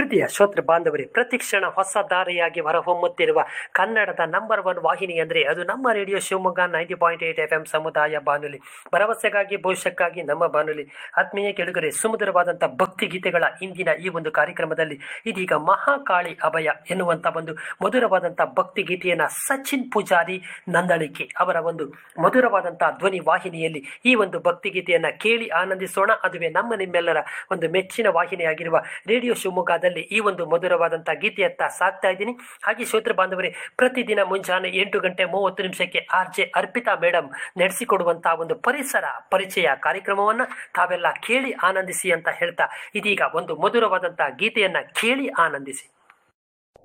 ಪ್ರೀತಿಯ ಶ್ರೋತೃ ಬಾಂಧವರೇ ಪ್ರತಿಕ್ಷಣ ಹೊಸ ದಾರಿಯಾಗಿ ಹೊರಹೊಮ್ಮುತ್ತಿರುವ ಕನ್ನಡದ ನಂಬರ್ ಒನ್ ವಾಹಿನಿ ಅಂದರೆ ಅದು ನಮ್ಮ radio Shivamogga ninety point eight F M ಸಮುದಾಯ ಬಾನುಲಿ ಭರವಸೆಗಾಗಿ ಭವಿಷ್ಯಕ್ಕಾಗಿ ನಮ್ಮ ಬಾನುಲಿ ಆತ್ಮೀಯ ಕೆಳಗರೆ ಸುಮಧುರವಾದಂಥ ಭಕ್ತಿ ಗೀತೆಗಳ ಇಂದಿನ ಈ ಒಂದು ಕಾರ್ಯಕ್ರಮದಲ್ಲಿ ಇದೀಗ ಮಹಾಕಾಳಿ ಅಭಯ ಎನ್ನುವಂಥ ಒಂದು ಮಧುರವಾದಂಥ ಭಕ್ತಿ ಗೀತೆಯನ್ನು ಸಚಿನ್ ಪೂಜಾರಿ ನಂದಳಿಕೆ ಅವರ ಒಂದು ಮಧುರವಾದಂಥ ಧ್ವನಿ ವಾಹಿನಿಯಲ್ಲಿ ಈ ಒಂದು ಭಕ್ತಿ ಗೀತೆಯನ್ನು ಕೇಳಿ ಆನಂದಿಸೋಣ ಅದುವೇ ನಮ್ಮ ನಿಮ್ಮೆಲ್ಲರ ಒಂದು ಮೆಚ್ಚಿನ ವಾಹಿನಿಯಾಗಿರುವ ರೇಡಿಯೋ ಶಿವಮೊಗ್ಗದಲ್ಲಿ ಈ ಒಂದು ಮಧುರವಾದಂಥ ಗೀತೆಯತ್ತ ಸಾಕ್ತಾ ಇದ್ದೀನಿ ಹಾಗೆ ಶ್ರೋತೃ ಬಾಂಧವರೇ ಪ್ರತಿದಿನ ಮುಂಜಾನೆ ಎಂಟು ಗಂಟೆ ಮೂವತ್ತು ನಿಮಿಷಕ್ಕೆ ಆರ್ ಜೆ ಅರ್ಪಿತಾ ಮೇಡಮ್ ನಡೆಸಿಕೊಡುವಂತಹ ಒಂದು ಪರಿಸರ ಪರಿಚಯ ಕಾರ್ಯಕ್ರಮವನ್ನು ತಾವೆಲ್ಲ ಕೇಳಿ ಆನಂದಿಸಿ ಅಂತ ಹೇಳ್ತಾ ಇದೀಗ ಒಂದು ಮಧುರವಾದಂಥ ಗೀತೆಯನ್ನ ಕೇಳಿ ಆನಂದಿಸಿ